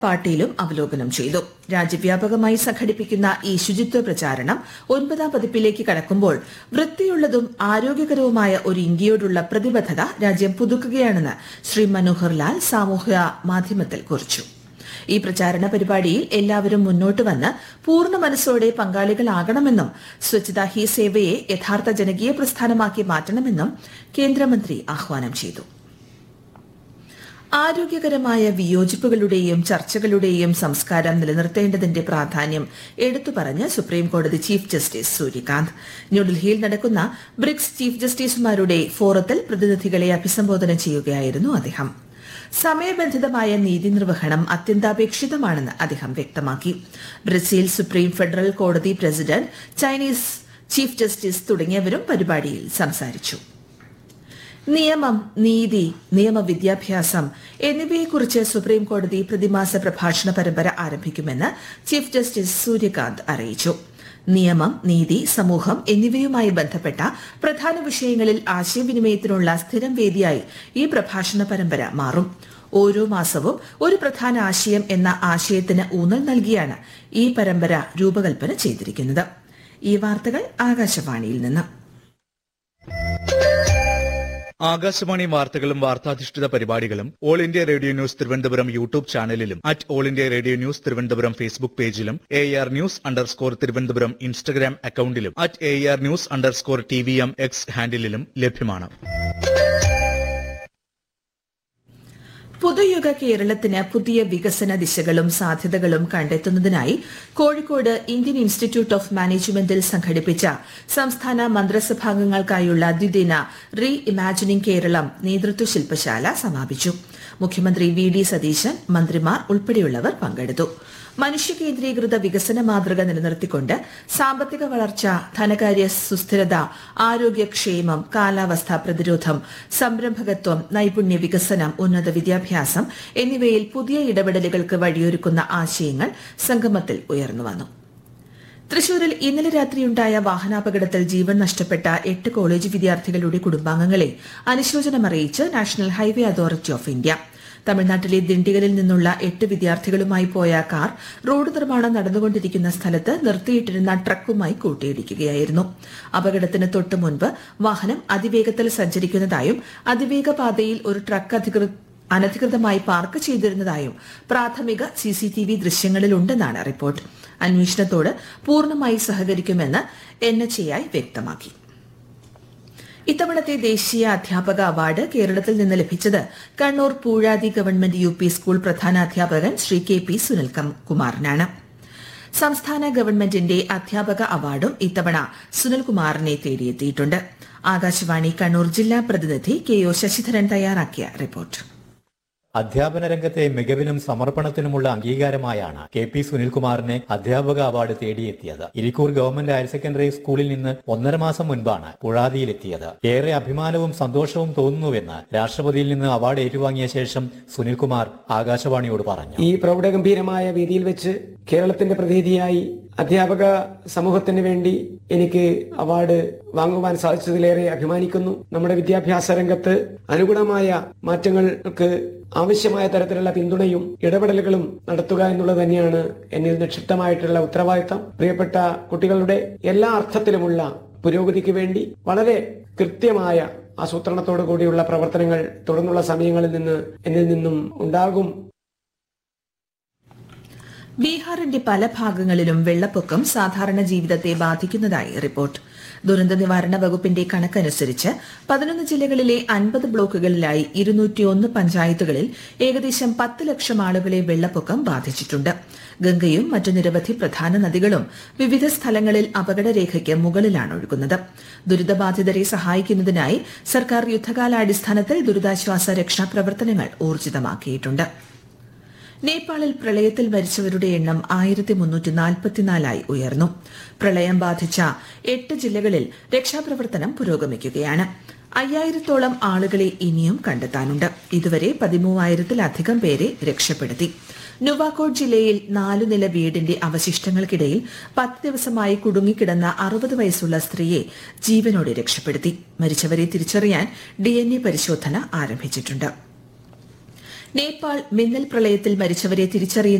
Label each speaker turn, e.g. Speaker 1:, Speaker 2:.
Speaker 1: പാട്ടീലും അവലോകനം ചെയ്തു രാജ്യവ്യാപകമായി സംഘടിപ്പിക്കുന്ന ഈ ശുചിത്വ പ്രചാരണം ഒൻപതാം പതിപ്പിലേക്ക് കടക്കുമ്പോൾ വൃത്തിയുള്ളതും ആരോഗ്യകരവുമായ ഒരു ഇന്ത്യയോടുള്ള പ്രതിബദ്ധത രാജ്യം പുതുക്കുകയാണെന്ന് ശ്രീ മനോഹർ ലാൽ സാമൂഹ്യ മാധ്യമത്തിൽ കുറിച്ചു ഈ പ്രചാരണ പരിപാടിയിൽ എല്ലാവരും മുന്നോട്ട് വന്ന് പൂർണ്ണ മനസ്സോടെ പങ്കാളികളാകണമെന്നും സ്വച്ഛതാ ഹി സേവയെ യഥാർത്ഥ ജനകീയ പ്രസ്ഥാനമാക്കി മാറ്റണമെന്നും കേന്ദ്രമന്ത്രി ആഹ്വാനം ചെയ്തു ആരോഗ്യകരമായ വിയോജിപ്പുകളുടെയും ചർച്ചകളുടെയും സംസ്കാരം നിലനിർത്തേണ്ടതിന്റെ പ്രാധാന്യം എടുത്തു പറഞ്ഞ് സുപ്രീം കോടതി ചീഫ് ജസ്റ്റിസ് സൂര്യകാന്ത് ന്യൂഡൽഹിയിൽ നടക്കുന്ന ബ്രിക്സ് ചീഫ് ജസ്റ്റിസുമാരുടെ ഫോറത്തിൽ പ്രതിനിധികളെ അഭിസംബോധന ചെയ്യുകയായിരുന്നു അദ്ദേഹം സമയബന്ധിതമായ നീതി നിർവഹണം അത്യന്താപേക്ഷിതമാണെന്ന് അദ്ദേഹം വ്യക്തമാക്കി ബ്രസീൽ സുപ്രീം ഫെഡറൽ കോടതി പ്രസിഡന്റ് ചൈനീസ് ചീഫ് ജസ്റ്റിസ് തുടങ്ങിയവരും പരിപാടിയിൽ സംസാരിച്ചു നിയമം നീതി നിയമവിദ്യാഭ്യാസം എന്നിവയെക്കുറിച്ച് സുപ്രീം കോടതി പ്രതിമാസ പ്രഭാഷണ പരമ്പര ആരംഭിക്കുമെന്ന് ചീഫ് ജസ്റ്റിസ് സൂര്യകാന്ത് അറിയിച്ചു നിയമം നീതി സമൂഹം എന്നിവയുമായി ബന്ധപ്പെട്ട പ്രധാന വിഷയങ്ങളിൽ ആശയവിനിമയത്തിനുള്ള സ്ഥിരം വേദിയായി ഈ പ്രഭാഷണ പരമ്പര മാറും ഓരോ മാസവും ഒരു പ്രധാന ആശയം എന്ന ആശയത്തിന് ഊന്നൽ നൽകിയാണ് ഈ പരമ്പര രൂപകൽപ്പന ചെയ്തിരിക്കുന്നത് ഈ വാർത്തകൾ ആകാശവാണിയിൽ നിന്ന്
Speaker 2: ആകാശവാണി വാർത്തകളും വാർത്താധിഷ്ഠിത പരിപാടികളും All India Radio news Thiruvananthapuram YouTube ചാനലിലും at All India Radio news Thiruvananthapuram Facebook പേജിലും A R news underscore Thiruvananthapuram Instagram അക്കൌണ്ടിലും at A R news underscore T V M X ഹാൻഡിലും ലഭ്യമാണ്
Speaker 1: പുതുയുഗ കേരളത്തിന് പുതിയ വികസന ദിശകളും സാധ്യതകളും കണ്ടെത്തുന്നതിനായി കോഴിക്കോട് ഇന്ത്യൻ ഇൻസ്റ്റിറ്റ്യൂട്ട് ഓഫ് മാനേജ്മെന്റിൽ സംഘടിപ്പിച്ച സംസ്ഥാന മന്ത്രിസഭാംഗങ്ങൾക്കായുള്ള ദ്വിദിന റീ ഇമാജിനിംഗ് കേരളം നേതൃത്വ ശില്പശാല സമാപിച്ചു മുഖ്യമന്ത്രി വി ഡി സതീശൻ മന്ത്രിമാർ ഉൾപ്പെടെയുള്ളവർ പങ്കെടുത്തു മനുഷ്യ കേന്ദ്രീകൃത വികസന മാതൃക നിലനിർത്തിക്കൊണ്ട് സാമ്പത്തിക വളർച്ച ധനകാര്യ സുസ്ഥിരത ആരോഗ്യക്ഷേമം കാലാവസ്ഥാ പ്രതിരോധം സംരംഭകത്വം നൈപുണ്യ വികസനം ഉന്നത വിദ്യാഭ്യാസം എന്നിവയിൽ പുതിയ ഇടപെടലുകൾക്ക് വഴിയൊരുക്കുന്ന ആശയങ്ങൾ സംഗമത്തിൽ ഉയർന്നുവന്നു തൃശൂരിൽ ഇന്നലെ രാത്രിയുണ്ടായ വാഹനാപകടത്തിൽ ജീവൻ നഷ്ടപ്പെട്ട എട്ട് കോളേജ് വിദ്യാർത്ഥികളുടെ കുടുംബാംഗങ്ങളെ അനുശോചനമറിയിച്ച് national highway authority of India തമിഴ്നാട്ടിലെ ദിണ്ടിഗലിൽ നിന്നുള്ള എട്ട് വിദ്യാർത്ഥികളുമായി പോയ കാർ റോഡ് നിർമ്മാണം നടന്നുകൊണ്ടിരിക്കുന്ന സ്ഥലത്ത് നിർത്തിയിട്ടിരുന്ന ട്രക്കുമായി കൂട്ടിയിടിക്കുകയായിരുന്നു അപകടത്തിന് തൊട്ടു മുൻപ് വാഹനം അതിവേഗത്തിൽ സഞ്ചരിക്കുന്നതായും അതിവേഗ പാതയിൽ ഒരു ട്രക്ക് അധികൃതർ അനധികൃതമായി പാർക്ക് ചെയ്തിരുന്നതായും പ്രാഥമിക സിസിടിവി ദൃശ്യങ്ങളിലുണ്ടെന്നാണ് റിപ്പോർട്ട് അന്വേഷണത്തോട് പൂർണ്ണമായി സഹകരിക്കുമെന്ന് എൻ എച്ച് എ വ്യക്തമാക്കി ഇത്തവണത്തെ ദേശീയ അധ്യാപക അവാർഡ് കേരളത്തിൽ നിന്ന് ലഭിച്ചത് Kannur Poozhathi government U P school പ്രധാന അധ്യാപകൻ ശ്രീ കെ പി സുനിൽ കുമാറിനാണ് സംസ്ഥാന ഗവൺമെന്റിന്റെ അധ്യാപക അവാർഡും ഇത്തവണ സുനിൽകുമാറിനെ തേടിയെത്തിയിട്ടുണ്ട് ആകാശവാണി കണ്ണൂർ ജില്ലാ പ്രതിനിധി കെ ഒ ശശിധരൻ തയ്യാറാക്കിയ റിപ്പോർട്ട്
Speaker 3: അധ്യാപന രംഗത്തെ മികവിനും സമർപ്പണത്തിനുമുള്ള അംഗീകാരമായാണ് കെ പി സുനിൽകുമാറിനെ അധ്യാപക അവാർഡ് തേടിയെത്തിയത് ഇരിക്കൂർ ഗവൺമെന്റ് ഹയർ സെക്കൻഡറി സ്കൂളിൽ നിന്ന് ഒന്നര മാസം മുൻപാണ് പുഴാതിയിലെത്തിയത് ഏറെ അഭിമാനവും സന്തോഷവും തോന്നുന്നുവെന്ന് രാഷ്ട്രപതിയിൽ നിന്ന് അവാർഡ് ഏറ്റുവാങ്ങിയ ശേഷം സുനിൽകുമാർ ആകാശവാണിയോട് പറഞ്ഞു
Speaker 4: ഈ പ്രൗഢഗംഭീരമായ വേദിയിൽ വെച്ച് കേരളത്തിന്റെ പ്രതിനിധിയായി അധ്യാപക സമൂഹത്തിന് വേണ്ടി എനിക്ക് അവാർഡ് വാങ്ങുവാൻ സാധിച്ചതിലേറെ അഭിമാനിക്കുന്നു നമ്മുടെ വിദ്യാഭ്യാസ രംഗത്ത് അനുഗുണമായ മാറ്റങ്ങൾക്ക് ആവശ്യമായ തരത്തിലുള്ള പിന്തുണയും ഇടപെടലുകളും നടത്തുക എന്നുള്ളത് തന്നെയാണ് എന്നിൽ നിക്ഷിപ്തമായിട്ടുള്ള ഉത്തരവാദിത്തം പ്രിയപ്പെട്ട കുട്ടികളുടെ എല്ലാ അർത്ഥത്തിലുമുള്ള പുരോഗതിക്ക് വേണ്ടി വളരെ കൃത്യമായ ആസൂത്രണത്തോടു കൂടിയുള്ള പ്രവർത്തനങ്ങൾ തുടർന്നുള്ള സമയങ്ങളിൽ നിന്ന് എന്നിൽ നിന്നും ഉണ്ടാകും
Speaker 1: ബീഹാറിന്റെ പല ഭാഗങ്ങളിലും വെള്ളപ്പൊക്കം സാധാരണ ജീവിതത്തെ ബാധിക്കുന്നതായി റിപ്പോർട്ട് ദുരന്ത നിവാരണ വകുപ്പിന്റെ കണക്കനുസരിച്ച് പതിനൊന്ന് ജില്ലകളിലെ അൻപത് ബ്ലോക്കുകളിലായി ഇരുന്നൂറ്റിയൊന്ന് പഞ്ചായത്തുകളിൽ ഏകദേശം പത്ത് ലക്ഷം ആളുകളെ വെള്ളപ്പൊക്കം ബാധിച്ചിട്ടുണ്ട് ഗംഗയും മറ്റു നിരവധി പ്രധാന നദികളും വിവിധ സ്ഥലങ്ങളിൽ അപകടരേഖയ്ക്ക് മുകളിലാണ് ഒഴുകുന്നത് ദുരിതബാധിതരെ സഹായിക്കുന്നതിനായി സർക്കാർ യുദ്ധകാലാടിസ്ഥാനത്തിൽ ദുരിതാശ്വാസ രക്ഷാപ്രവർത്തനങ്ങൾ ഊർജിതമാക്കിയിട്ടുണ്ട് നേപ്പാളിൽ പ്രളയത്തിൽ മരിച്ചവരുടെ എണ്ണം ആയിരത്തി മുന്നൂറ്റി നാൽപ്പത്തിനാലായി ഉയർന്നു പ്രളയം ബാധിച്ച എട്ട് ജില്ലകളിൽ രക്ഷാപ്രവർത്തനം പുരോഗമിക്കുകയാണ് അയ്യായിരത്തോളം ആളുകളെ ഇനിയും കണ്ടെത്താനുണ്ട് ഇതുവരെ പതിമൂവായിരത്തിലധികം പേരെ രക്ഷപ്പെടുത്തി നുവാക്കോട്ട് ജില്ലയിൽ നാലു നില വീടിന്റെ അവശിഷ്ടങ്ങൾക്കിടയിൽ പത്ത് ദിവസമായി കുടുങ്ങിക്കിടന്ന അറുപത് വയസ്സുള്ള സ്ത്രീയെ ജീവനോടെ രക്ഷപ്പെടുത്തി മരിച്ചവരെ തിരിച്ചറിയാൻ ഡി പരിശോധന ആരംഭിച്ചിട്ടുണ്ട് നേപ്പാൾ മിന്നൽ പ്രളയത്തിൽ മരിച്ചവരെ തിരിച്ചറിയുന്ന